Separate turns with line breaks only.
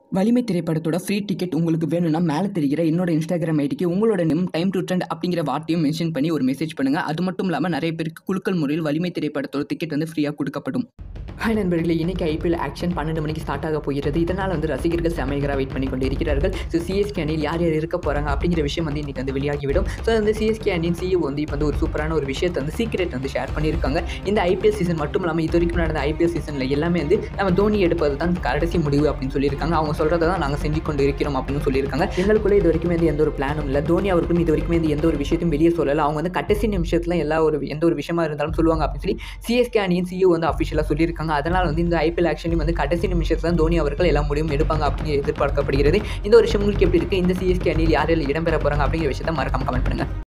வலிமை திரைப்படத்தோட free ticket உங்களுக்கு வேணும்னா மேலே தெரிகிற என்னோட இன்ஸ்டாகிராம் ஐடிக்கு உங்களோட நேம் டைம் டு ட்ரெண்ட் அப்படிங்கிற வார்த்தையும் மென்ஷன் பண்ணி ஒரு மெசேஜ் பண்ணுங்கள் அது மட்டும் இல்லாமல் நிறைய பேருக்கு குலுக்கல் முறையில் வலிமை திரைப்படத்தோட டிக்கெட் வந்து ஃப்ரீயாக கொடுக்கப்படும்
ஹாய் நண்பர்களே இன்னைக்கு ஐபிஎல் ஆக்ஷன் பன்னெண்டு மணிக்கு ஸ்டார்ட் ஆக போகிறது இதனால் வந்து ரசிகர்கள் செமைகராக வெயிட் பண்ணி கொண்டு இருக்கிறார்கள் ஸோ சிஎஸ்கே அணியில் யார் யார் இருக்க போகிறாங்க அப்படிங்கிற விஷயம் வந்து இன்றைக்கி வந்து வெளியாகிவிடும் ஸோ அந்த சிஎஸ்கே அணியின் சிஇஓ வந்து இப்போ வந்து ஒரு சூப்பரான ஒரு விஷயத்தை வந்து சீக்ரெட் வந்து ஷேர் பண்ணியிருக்காங்க இந்த ஐபிஎல் சீசன் மட்டும் இல்லாமல் இது வரைக்கும் நடந்த ஐபிஎல் சீசனில் எல்லாமே வந்து நம்ம தோனி எடுப்பது தான் கடைசி முடிவு அப்படின்னு சொல்லியிருக்காங்க அவங்க சொல்கிறத தான் நாங்கள் செஞ்சு கொண்டு இருக்கிறோம் அப்படின்னு சொல்லியிருக்காங்க எங்களுக்குள்ளே இது வரைக்கும் வந்து எந்த ஒரு பிளானும் இல்லை தோனி அவருக்கும் இது வரைக்கும் வந்து எந்த ஒரு விஷயத்தையும் வெளியே சொல்லலை அவங்க வந்து கடைசி நிமிஷத்தில் எல்லா ஒரு எந்த ஒரு விஷயமா இருந்தாலும் சொல்லுவாங்க அப்படின்னு சொல்லி சிஎஸ்கே அணியின் சிஇஓ வந்து அஃபிஷியலாக சொல்லியிருக்காங்க அதனால் வந்து இந்த ஐபிஎல் ஆக்ஷனையும் வந்து கடைசி நிமிஷத்தில் தான் தோனி அவர்கள் எல்லா முடிவும் எடுப்பாங்க அப்படின்னு எதிர்பார்க்கப்படுகிறது இந்த ஒரு விஷயம் உங்களுக்கு எப்படி இருக்குது இந்த சிஎஸ்கே அணியில் யார் யார் இடம்பெற போகிறாங்க அப்படிங்கிற விஷயத்தை மறக்காம கமெண்ட் பண்ணுங்கள்